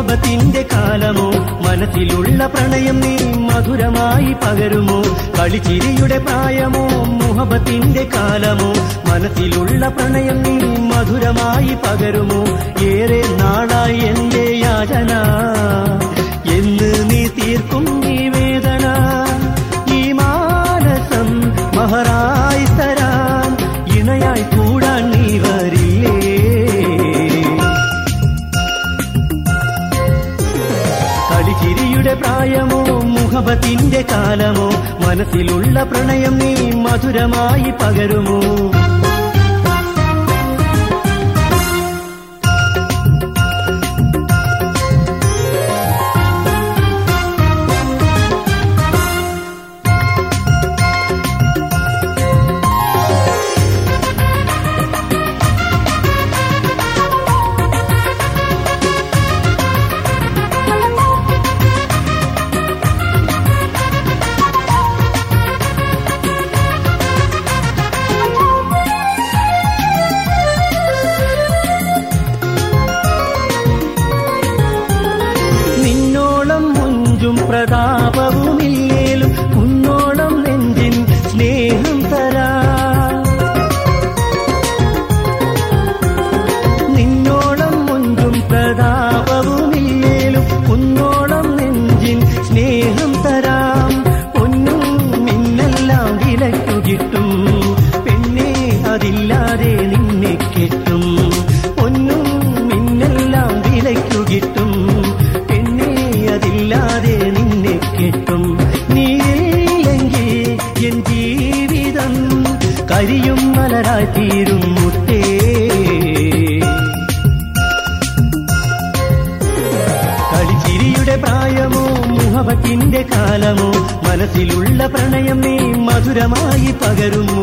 മുഹബത്തിന്റെ കാലമോ മനസ്സിലുള്ള പ്രണയം നീ മധുരമായി പകരുമോ കളിച്ചിരിയുടെ പ്രായമോ മുഹബത്തിന്റെ കാലമോ മനസ്സിലുള്ള പ്രണയം നീ മധുരമായി പകരുമോ ഏറെ നാളായി എന്റെ യാചന എന്ന് നീ തീർക്കും നീ വേദന ഈ മാനസം മഹറായി തരാൻ ഇണയായി കൂടാൻ നീ വരില്ലേ കളിച്ചിരിയുടെ പ്രായമോ മുഹബത്തിന്റെ കാലമോ മനസ്സിലുള്ള പ്രണയം നീ മധുരമായി പകരുമോ നിന്നോളം മുഞ്ചും പ്രതാപവുമില്ലേലും കുന്നോളം നെഞ്ചിൻ സ്നേഹം തരാ നിന്നോളം മുഞ്ചും പ്രതാപവുമില്ലേലും കുന്നോളം നെഞ്ചിൻ സ്നേഹം തരാം പൊന്നും മിന്നെല്ലാം വിലക്കു കിട്ടും പെണ്ണെ അതില്ലാതെ നിന്നെ കെട്ടും പൊന്നും മിന്നെല്ലാം വിലക്കു കിട്ടും പെണ്ണെ അതില്ലാതെ നിന്നെ കെട്ടും നീയില്ലെങ്കിൽ എൻ ജീവിതം കരിയും മലരായി തീരും മുത്തേ കളിച്ചിരിയുടെ പ്രായമോ മുഹബത്തിന്റെ കാലമോ മനസ്സിലുള്ള പ്രണയം നീ മധുരമായി പകരുമോ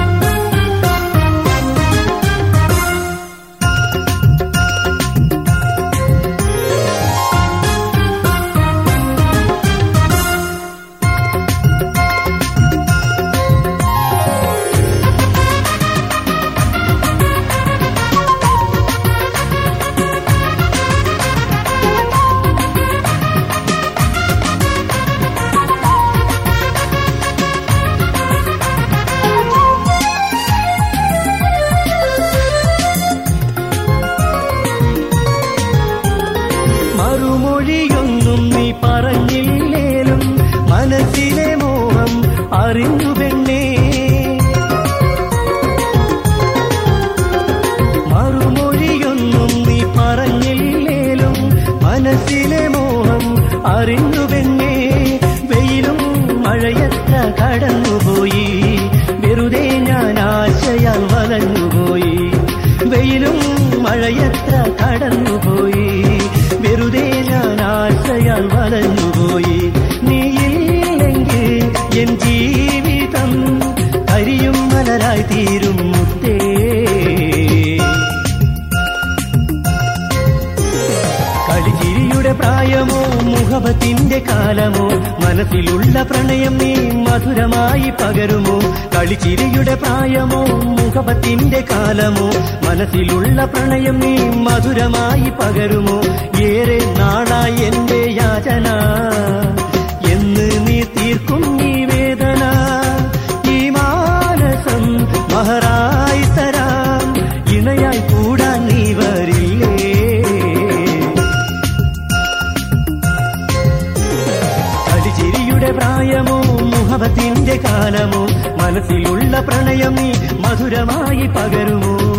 മറുമൊഴിയൊന്നും നീ പറഞ്ഞില്ലേലും മനസ്സിലെ മോഹം അറിഞ്ഞു പെണ്ണേ മറുമൊഴിയൊന്നും നീ പറഞ്ഞില്ലേലും മനസ്സിലെ മോഹം അറിഞ്ഞു പെണ്ണേ വെയിലും മഴയത്ര കടന്നുപോയി വെറുതെ ഞാൻ ആശയാൽ വലഞ്ഞുപോയി വെയിലും മഴയത്ര കടന്നുപോയി വെറുതെ ഞാൻ ആശയാൽ വലഞ്ഞുപോയി നീയില്ലെങ്കിൽ എൻ ജീവിതം കരിയും മലരായി തീരും മുത്തേ കളിച്ചിരിയുടെ പ്രായമോ മുഹബത്തിന്റെ കാലമോ മനസ്സിലുള്ള പ്രണയം നീ മധുരമായി പകരുമോ കളിച്ചിരിയുടെ പ്രായമോ മുഹബത്തിന്റെ കാലമോ മനസ്സിലുള്ള പ്രണയം നീ മധുരമായി പകരുമോ ഏറെ നാളായി എന്റെ യാചന എന്ന് നീ തീർക്കും നീ വേദന ഈ മാനസം മഹറായി തരാം ഇണയായി കൂടാൻ നീ വരില്ലേ കളിച്ചിരിയുടെ പ്രായമോ മുഹബത്തിന്റെ കാലമോ മനസ്സിലുള്ള പ്രണയം നീ മധുരമായി പകരുമോ